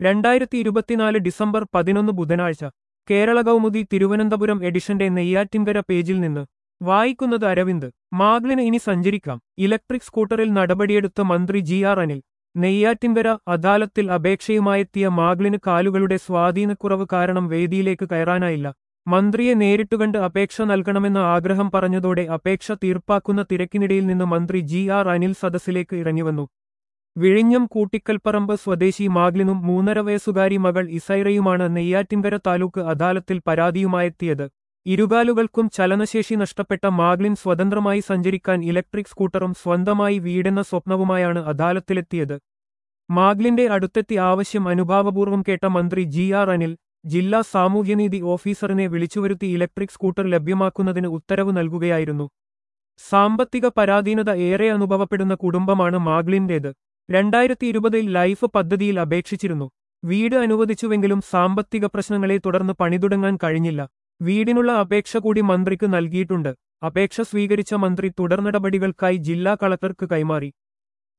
രണ്ടായിരത്തി ഇരുപത്തിനാല് ഡിസംബർ പതിനൊന്ന് ബുധനാഴ്ച കേരള കൗമുദി തിരുവനന്തപുരം എഡിഷന്റെ നെയ്യാറ്റിൻകര പേജിൽ നിന്ന് വായിക്കുന്നത് അരവിന്ദ് മാഗ്ലിന് ഇനി സഞ്ചരിക്കാം ഇലക്ട്രിക് സ്കൂട്ടറിൽ നടപടിയെടുത്ത മന്ത്രി ജി ആർ അനിൽ നെയ്യാറ്റിൻകര അദാലത്തിൽ അപേക്ഷയുമായെത്തിയ മാഗ്ലിന് കാലുകളുടെ സ്വാധീനക്കുറവ് കാരണം വേദിയിലേക്ക് കയറാനായില്ല മന്ത്രിയെ നേരിട്ടുകണ്ട് അപേക്ഷ നൽകണമെന്ന ആഗ്രഹം പറഞ്ഞതോടെ അപേക്ഷ തീർപ്പാക്കുന്ന തിരക്കിനിടയിൽ നിന്ന് മന്ത്രി ജി ആർ അനിൽ സദസ്സിലേക്ക് ഇറങ്ങിവന്നു വിഴിഞ്ഞം കൂട്ടിക്കൽപ്പറമ്പ് സ്വദേശി മാഗ്ലിനും മൂന്നര വയസ്സുകാരി മകൾ ഇസൈറയുമാണ് നെയ്യാറ്റിൻകര താലൂക്ക് അദാലത്തിൽ പരാതിയുമായെത്തിയത് ഇരുകാലുകൾക്കും ചലനശേഷി നഷ്ടപ്പെട്ട മാഗ്ലിൻ സ്വതന്ത്രമായി സഞ്ചരിക്കാൻ ഇലക്ട്രിക് സ്കൂട്ടറും സ്വന്തമായി വീടെന്ന സ്വപ്നവുമായാണ് അദാലത്തിലെത്തിയത് മാഗ്ലിന്റെ അടുത്തെത്തി ആവശ്യം അനുഭാവപൂർവ്വം കേട്ട മന്ത്രി ജി ആർ അനിൽ ജില്ലാ സാമൂഹ്യനീതി ഓഫീസറിനെ വിളിച്ചുവരുത്തി ഇലക്ട്രിക് സ്കൂട്ടർ ലഭ്യമാക്കുന്നതിന് ഉത്തരവ് നൽകുകയായിരുന്നു സാമ്പത്തിക പരാധീനത ഏറെ അനുഭവപ്പെടുന്ന കുടുംബമാണ് മാഗ്ലിന്റേത് രണ്ടായിരത്തി ഇരുപതിൽ ലൈഫ് പദ്ധതിയിൽ അപേക്ഷിച്ചിരുന്നു വീട് അനുവദിച്ചുവെങ്കിലും സാമ്പത്തിക പ്രശ്നങ്ങളെ തുടർന്ന് പണിതുടങ്ങാൻ കഴിഞ്ഞില്ല വീടിനുള്ള അപേക്ഷ കൂടി മന്ത്രിക്ക് നൽകിയിട്ടുണ്ട് അപേക്ഷ സ്വീകരിച്ച മന്ത്രി തുടർ നടപടികൾക്കായി ജില്ലാ കളക്ടർക്ക് കൈമാറി